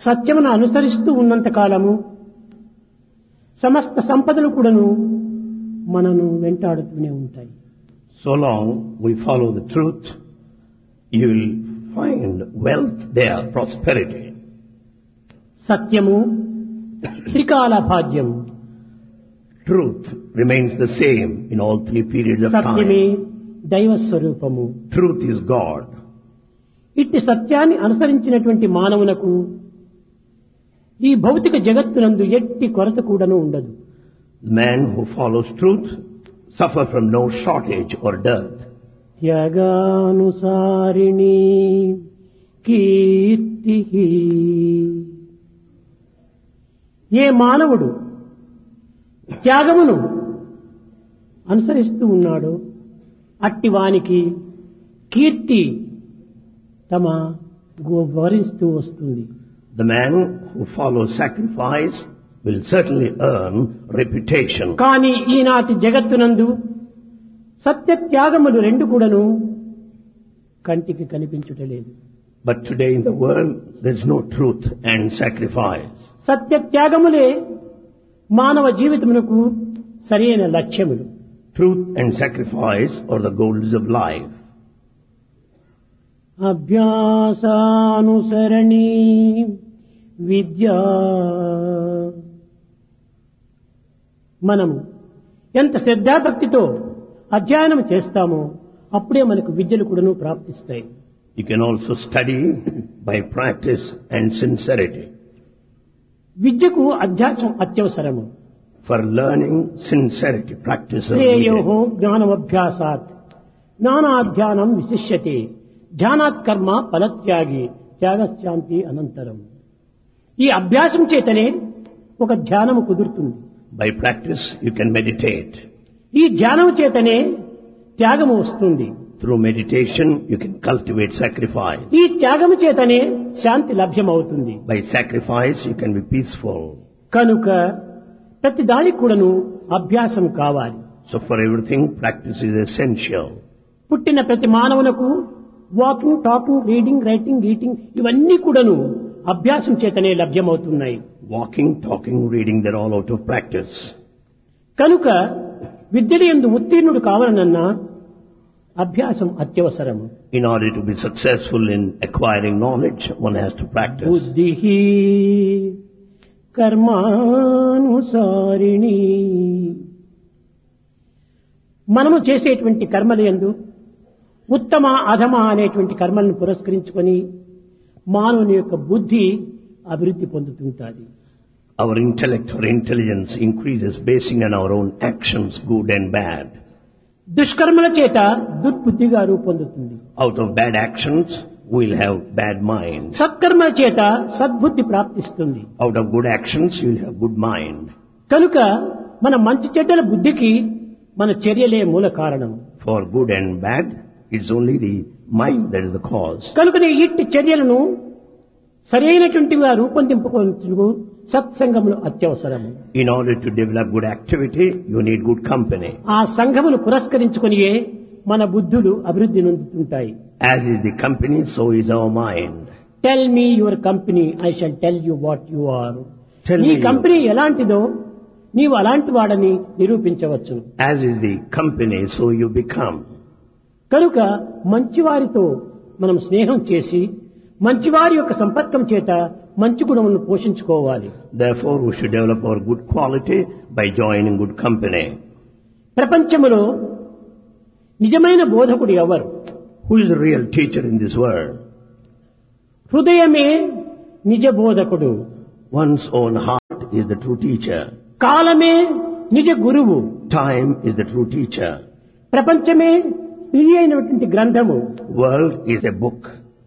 సత్యమును అనుసరిస్తూ ఉన్నంత కాలము సమస్త సంపదలు కూడాను మనను వెంటాడుతూనే ఉంటాయి So long we follow the truth, you will find wealth there, prosperity. సత్యము త్రికాల భాగ్యము Truth remains the same in all three periods of సత్యమే time. దైవ స్వరూపము Truth is God. ఇట్టి సత్యాన్ని అనుసరించినటువంటి మానవునకు ఈ భౌతిక జగత్తునందు ఎట్టి కొరత కూడాను ఉండదు The man who follows truth suffer from no shortage or dearth. త్యాగానుసారిణి కీర్తి ఏ మానవుడు త్యాగమును అనుసరిస్తూ ఉన్నాడో అట్టి వానికి కీర్తి తమ గు- వరిస్తూ వస్తుంది The man who follows sacrifice will certainly earn reputation. కానీ ఈనాటి జగత్తునందు సత్య త్యాగములు రెండు కూడాను కంటికి కనిపించుటలేదు But today in the world, there is no truth and sacrifice. సత్య త్యాగములే మానవ జీవితమునకు సరైన లక్ష్యములు Truth and sacrifice are the goals of life. అభ్యాసానుసరణి విద్యా మనము ఎంత శ్రద్ధాభక్తితో అధ్యయనం చేస్తామో అప్పుడే మనకు విద్యలు కూడాను ప్రాప్తిస్తాయి You can also study by practice and sincerity. విద్యకు అధ్యాసం అత్యవసరము For learning, sincerity, practice of శ్రేయో needed. జ్ఞానమభ్యాసాత్ జ్ఞానాధ్యానం విశిష్యతే ధ్యానాత్ కర్మ ఫలత్యాగి త్యాగశాంతి అనంతరం ఈ అభ్యాసం చేతనే ఒక ధ్యానము కుదురుతుంది By practice, you can meditate. ఈ ధ్యానం చేతనే త్యాగము వస్తుంది Through meditation, you can cultivate sacrifice. ఈ త్యాగము చేతనే శాంతి లభ్యమవుతుంది By sacrifice, you can be peaceful. కనుక ప్రతి దానికి కూడాను అభ్యాసం కావాలి So for everything, practice is essential. పుట్టిన ప్రతి మానవులకు walking talking reading writing eating ఇవన్నీ కూడాను అభ్యాసం చేతనే లభ్యమవుతున్నాయి Walking, talking, reading, they're all out of practice. కనుక విద్యలు ఎందు ఉత్తీర్ణుడు కావాలనన్నా అభ్యాసం అత్యవసరము In order to be successful in acquiring knowledge, one has to practice. బుద్ధి కర్మానుసారిణి మనము చేసేటువంటి కర్మల యందు ఉత్తమ అధమ అనేటువంటి కర్మలను పురస్కరించుకొని మానవుని యొక్క బుద్ధి అభివృద్ధి పొందుతుంటాది Our intellect or intelligence increases basing on our own actions, good and bad. దుష్కర్మల చేత దుర్బుద్ధిగా రూపొందుతుంది Out of bad actions, we'll have bad mind. సత్కర్మల చేత సద్బుద్ధి ప్రాప్తిస్తుంది Out of good actions, you'll have good mind. కనుక మన మంచి చెడ్డల బుద్ధికి మన చర్యలే మూల కారణం For good and bad, it's only the mind that is the cause. కనుకనే ఇట్టి చర్యలను సరైనటువంటివిగా రూపొందింపుకొనుటకు సత్సంగములు అత్యవసరము In order to develop good activity, you need good company. ఆ సంఘమును పురస్కరించుకొనియే మన బుద్ధులు అభివృద్ధి నొందుతుంటాయి As is the company, so is our mind. Tell me your company I shall tell you what you are Tell నీ me you- కంపెనీ ఎలాంటిదో నీవు అలాంటి వాడని నిరూపించవచ్చు As is the company, so you become. కనుక మంచివారితో మనం స్నేహం చేసి మంచివారి యొక్క సంపర్కం చేత మంచి గుణములను పోషించుకోవాలి Therefore, we should develop our good quality by joining good company. ప్రపంచములో నిజమైన బోధకుడు ఎవరు Who is the real teacher in this world? హృదయమే నిజ బోధకుడు One's own heart is the true teacher. కాలమే నిజ గురువు Time is the true teacher. ప్రపంచమే స్త్రీ అయినటువంటి గ్రంథము World is a book.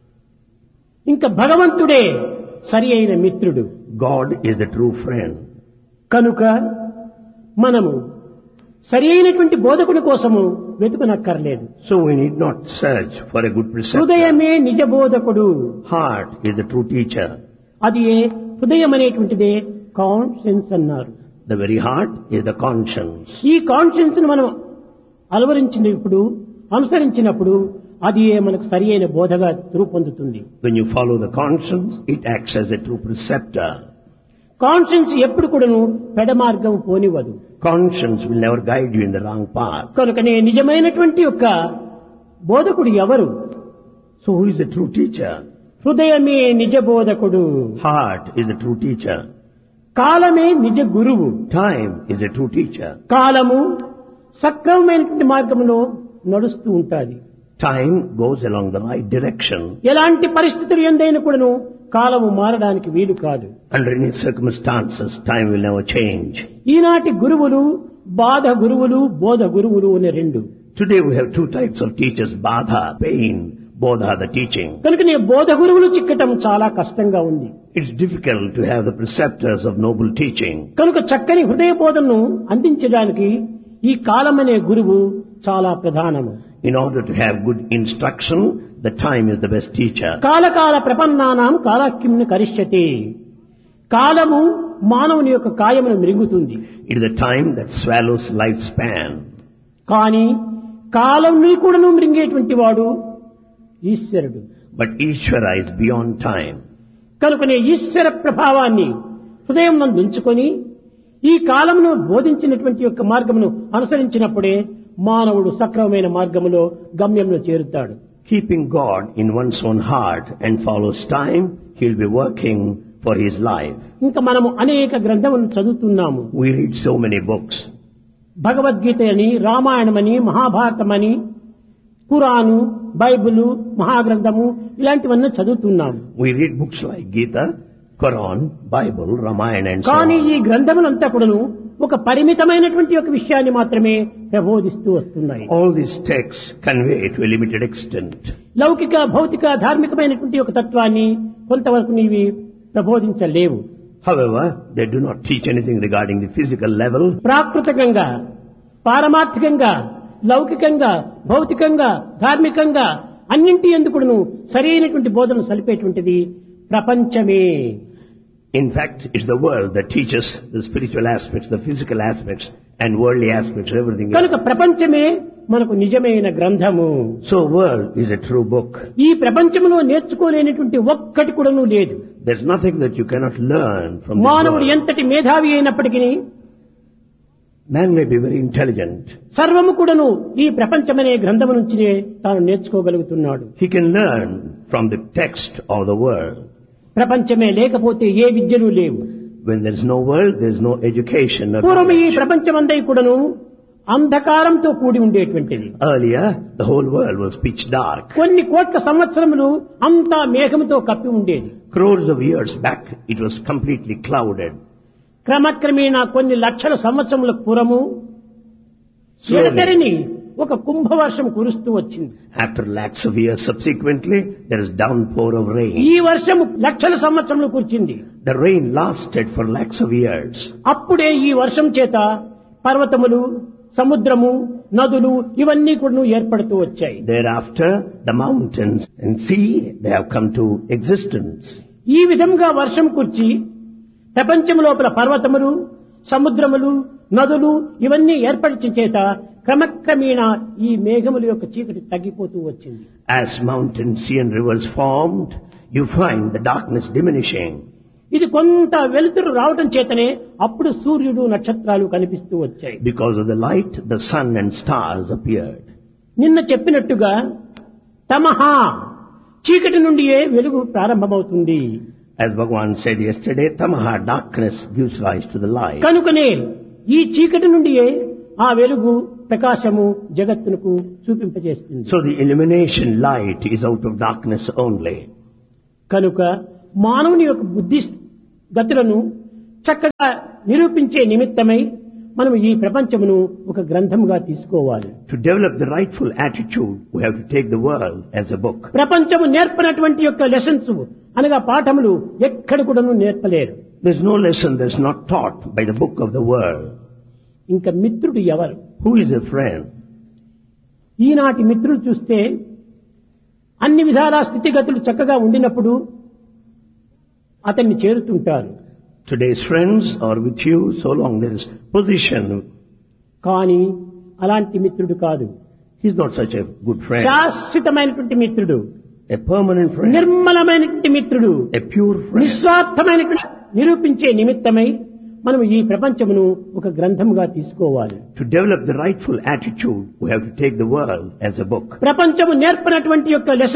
ఇంకా భగవంతుడే సరి అయిన మిత్రుడు God is the true friend. కనుక మనము సరి అయినటువంటి బోధకుడి కోసము వెతుకునక్కర్లేదు So we need not search for a good preceptor. హృదయమే నిజ బోధకుడు Heart is the true teacher. అది ఏ హృదయం అనేటువంటిదే కాన్షియన్స్ అన్నారు The very heart is the conscience. ఈ కాన్షియన్స్ ను మనం అలవరించినప్పుడు అనుసరించినప్పుడు అది మనకు సరి అయిన బోధగా రూపొందుతుంది When you follow the conscience, it acts as a true preceptor. Conscience ఎప్పుడు కూడాను పెడ మార్గం పోనివ్వదు Conscience will never guide you in the wrong path. కనుకనే నిజమైనటువంటి యొక్క బోధకుడు ఎవరు So who is the true teacher? హృదయమే నిజ బోధకుడు Heart is the true teacher. కాలమే నిజ గురువు Time is a true teacher. కాలము సక్రమమైనటువంటి మార్గంలో నడుస్తూ ఉంటాది Time goes along the right direction. ఎలాంటి పరిస్థితులు ఎందైనా కూడాను కాలము మారడానికి వీలు కాదు Under any circumstances, time will never change. ఈనాటి గురువులు బాధ గురువులు బోధ గురువులు అనే రెండు Today we have two types of teachers, Badha, pain, Bodha, the teaching. కనుకనే బోధ గురువులు చిక్కటం చాలా కష్టంగా ఉంది It's difficult to have the preceptors of noble teaching. కనుక చక్కని హృదయ బోధనను అందించడానికి ఈ కాలమనే గురువు చాలా ప్రధానము In order to have good instruction, the time is the best teacher. కాలకాల ప్రపన్నానాం కాలాక్యంను కరిష్యతే కాలము మానవుని యొక్క కాయమును మిరుగుతుంది It is the time that swallows lifespan. కానీ కాలంని కూడాను మృంగేటువంటి వాడు ఈశ్వరుడు But Ishvara is beyond time. కనుకనే ఈశ్వర ప్రభావాన్ని హృదయం నందు ఉంచుకొని ఈ కాలమును బోధించినటువంటి యొక్క మార్గమును అనుసరించినప్పుడే మానవుడు సక్రమమైన మార్గములో గమ్యంలో చేరుతాడు Keeping God in one's own heart and follows time, he'll be working for his life. ఇంకా మనము అనేక గ్రంథములను చదువుతున్నాము We read so many books. Bhagavad Gita అని రామాయణమని మహాభారతమని ఖురాను బైబిలు మహాగ్రంథము ఇలాంటివన్నీ చదువుతున్నాము We read books like Gita, Quran, Bible, Ramayana and so కానీ on. ఈ గ్రంథములంతా కూడాను ఒక పరిమితమైనటువంటి ఒక విషయాన్ని మాత్రమే ప్రబోధిస్తూ వస్తున్నాయి All these texts convey to a limited extent. లౌకిక భౌతిక ధార్మికమైనటువంటి ఒక తత్వాన్ని కొంతవరకు నీవి ప్రబోధించలేవు However, they do not teach anything regarding the physical level. ప్రాకృతికంగా పారమార్థికంగా లౌకికంగా భౌతికంగా ధార్మికంగా అన్నింటి ఎందుకును సరైనటువంటి బోధన సలిపేటువంటిది ప్రపంచమే In fact, it's the world that teaches the spiritual aspects, the physical aspects, and worldly aspects, everything కనుక else. ప్రపంచమే మనకు నిజమైన గ్రంథము So world is a true book. ఈ ప్రపంచంలో నేర్చుకోలేనటువంటి ఒక్కటి కూడాను లేదు There's nothing that you cannot learn from this మానవుడు world. ఎంతటి మేధావి అయినప్పటికీ Man may be very intelligent. సర్వము కూడాను ఈ ప్రపంచమనే గ్రంథము నుంచినే తాను నేర్చుకోగలుగుతున్నాడు He can learn from the text of the world. ప్రపంచమే లేకపోతే ఏ విద్యలు లేవు When there's no world, there's no education. or పూర్వం ఈ knowledge. ప్రపంచమందై కూడాను అంధకారంతో కూడి ఉండేటువంటిది Earlier, the whole world was pitch dark. కొన్ని కోట్ల సంవత్సరములు అంతా మేఘముతో కప్పి ఉండేది Crores of years back, it was completely clouded. క్రమక్రమేణా కొన్ని లక్షల సంవత్సరముల పూర్వము Slowly, ఎడతెరిని ఒక కుంభవర్షం కురుస్తూ వచ్చింది after lakhs of years subsequently, there is downpour of rain. ఈ వర్షము లక్షల సంవత్సరములు కురిచింది The rain lasted for lakhs of years. అప్పుడే ఈ వర్షం చేత పర్వతములు సముద్రము నదులు ఇవన్నీ కూడా ఏర్పడుతూ వచ్చాయి Thereafter, the mountains and sea, they have come to existence. ఈ విధంగా వర్షం కుర్చి ప్రపంచం లోపల పర్వతములు సముద్రములు నదులు ఇవన్నీ ఏర్పరిచిన చేత క్రమక్రమేణా ఈ మేఘముల యొక్క చీకటి తగ్గిపోతూ వచ్చింది As mountains, sea and rivers formed, you find the darkness diminishing. ఇది కొంత వెలుతురు రావటం చేతనే అప్పుడు సూర్యుడు నక్షత్రాలు కనిపిస్తూ వచ్చాయి Because of the light, the sun and stars appeared. నిన్న చెప్పినట్టుగా తమహా చీకటి నుండియే వెలుగు ప్రారంభమవుతుంది As Bhagavan said yesterday, tamaha, darkness gives rise to the light. కనుకనే ఈ చీకటి నుండియే ఆ వెలుగు ప్రకాశము జగత్తునకు చూపింపజేస్తుంది So the illumination light is out of darkness only. కనుక మానవుని యొక్క బుద్ధి గతులను చక్కగా నిరూపించే నిమిత్తమై మనం ఈ ప్రపంచమును ఒక గ్రంథముగా తీసుకోవాలి To develop the rightful attitude, we have to take the world as a book. ప్రపంచము నేర్పనటువంటి యొక్క లెసన్స్ అనగా పాఠములు ఎక్కడ కూడాను నేర్పలేరు There's no lesson that's not taught by the book of the world. ఇంకా మిత్రుడు ఎవరు Who is a friend? ఈనాటి మిత్రులు చూస్తే అన్ని విధాల స్థితిగతులు చక్కగా ఉండినప్పుడు అతన్ని చేరుతుంటారు Today's friends are with you so long there is position. కానీ అలాంటి మిత్రుడు కాదు He's not such a good friend. శాశ్వతమైనటువంటి మిత్రుడు A permanent friend. నిర్మలమైనటువంటి మిత్రుడు A pure friend. నిస్వార్థమైనటువంటి నిరూపించే నిమిత్తమై మనం ఈ ప్రపంచమును ఒక గ్రంథముగా తీసుకోవాలి To develop the rightful attitude, we have to take the world as a book. ప్రపంచము నేర్పినటువంటి యొక్క లెసన్